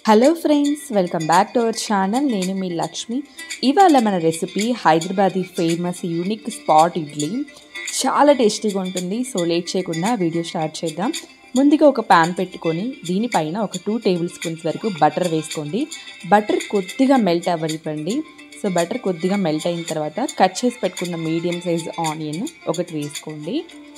hello friends welcome back to our channel నేను మీ లక్ష్మి ఇవాళ మన recipe Hyderabadi famous unique spot idli చాలా టేస్టీగా ఉంటుంది సో లేట్ చేయకుండా వీడియో స్టార్ట్ చేద్దాం ముందుగా ఒక ప్యాన్ పెట్టుకొని దీనిపైన ఒక టూ టేబుల్ స్పూన్స్ వరకు బటర్ వేసుకోండి బటర్ కొద్దిగా మెల్ట్ అవ్వనివ్వండి సో బటర్ కొద్దిగా మెల్ట్ అయిన తర్వాత కట్ చేసి పెట్టుకున్న మీడియం సైజ్ ఆనియన్ ఒకటి వేసుకోండి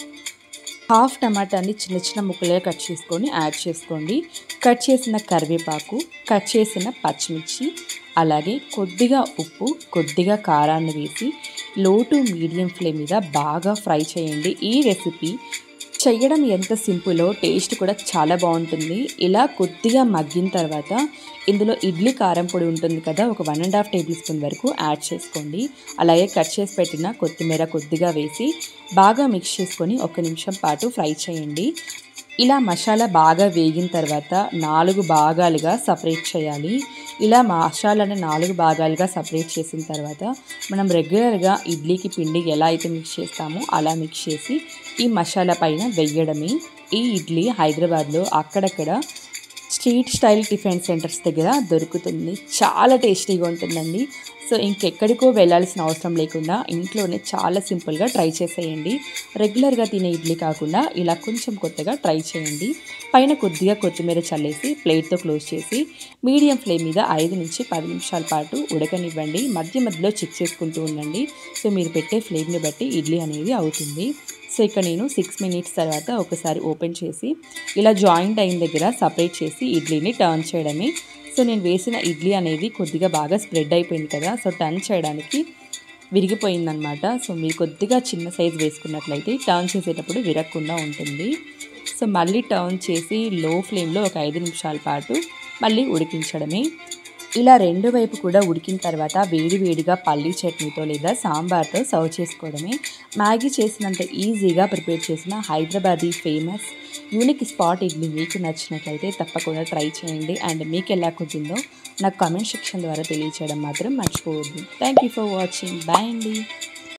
హాఫ్ టమాటాని చిన్న చిన్న ముక్కలుగా కట్ చేసుకొని యాడ్ చేసుకోండి కట్ చేసిన కరివేపాకు కట్ చేసిన పచ్చిమిర్చి అలాగే కొద్దిగా ఉప్పు కొద్దిగా కారాన్ని వేసి లో టు మీడియం ఫ్లేమ్ మీద బాగా ఫ్రై చేయండి ఈ రెసిపీ చేయడం ఎంత సింపులో టేస్ట్ కూడా చాలా బాగుంటుంది ఇలా కొద్దిగా మగ్గిన తర్వాత ఇందులో ఇడ్లీ కారం పొడి ఉంటుంది కదా ఒక one and half tablespoon వరకు యాడ్ చేసుకోండి అలాగే కట్ చేసి పెట్టిన కొత్తిమీర కొద్దిగా వేసి బాగా మిక్స్ చేసుకొని ఒక నిమిషం పాటు ఫ్రై చేయండి ఇలా మసాలా బాగా వేగిన తర్వాత నాలుగు భాగాలుగా సపరేట్ చేయాలి ఇలా మసాలాని నాలుగు భాగాలుగా సపరేట్ చేసిన తర్వాత మనం రెగ్యులర్గా ఇడ్లీకి పిండి ఎలా అయితే మిక్స్ చేస్తామో అలా మిక్స్ చేసి ఈ మసాలా పైన వెయ్యడమే ఈ ఇడ్లీ హైదరాబాద్లో అక్కడక్కడ స్ట్రీట్ స్టైల్ టిఫిన్ సెంటర్స్ దగ్గర దొరుకుతుంది చాలా టేస్టీగా ఉంటుందండి సో ఇంకెక్కడికో వెళ్ళాల్సిన అవసరం లేకుండా ఇంట్లోనే చాలా సింపుల్గా ట్రై చేసేయండి రెగ్యులర్గా తినే ఇడ్లీ కాకుండా ఇలా కొంచెం కొత్తగా ట్రై చేయండి పైన కొద్దిగా కొత్తిమీర చల్లేసి ప్లేట్తో క్లోజ్ చేసి మీడియం ఫ్లేమ్ మీద ఐదు నుంచి పది నిమిషాల పాటు ఉడకనివ్వండి మధ్య మధ్యలో చెక్ చేసుకుంటూ ఉండండి సో మీరు పెట్టే ఫ్లేమ్ని బట్టి ఇడ్లీ అనేది అవుతుంది సో ఇక్కడ నేను సిక్స్ మినిట్స్ తర్వాత ఒకసారి ఓపెన్ చేసి ఇలా జాయింట్ అయిన దగ్గర సపరేట్ చేసి ఇడ్లీని టర్న్ చేయడమే సో నేను వేసిన ఇడ్లీ అనేది కొద్దిగా బాగా స్ప్రెడ్ అయిపోయింది కదా సో టర్న్ చేయడానికి విరిగిపోయిందనమాట సో మీరు కొద్దిగా చిన్న సైజ్ వేసుకున్నట్లయితే టర్న్ చేసేటప్పుడు విరగకుండా ఉంటుంది సో మళ్ళీ టర్న్ చేసి లో ఫ్లేమ్లో ఒక ఐదు నిమిషాల పాటు మళ్ళీ ఉడికించడమే ఇలా రెండు వైపు కూడా ఉడికిన తర్వాత వేడి వేడిగా పల్లీ చట్నీతో లేదా సాంబార్తో సర్వ్ చేసుకోవడమే మ్యాగీ చేసినంత ఈజీగా ప్రిపేర్ చేసిన Hyderabadi famous unique spot idli మీకు నచ్చినట్లయితే తప్పకుండా ట్రై చేయండి అండ్ మీకు ఎలా కుదిరిందో నాకు కామెంట్ సెక్షన్ ద్వారా తెలియచేయడం మాత్రం మర్చిపోవద్దు thank you for watching bye అండి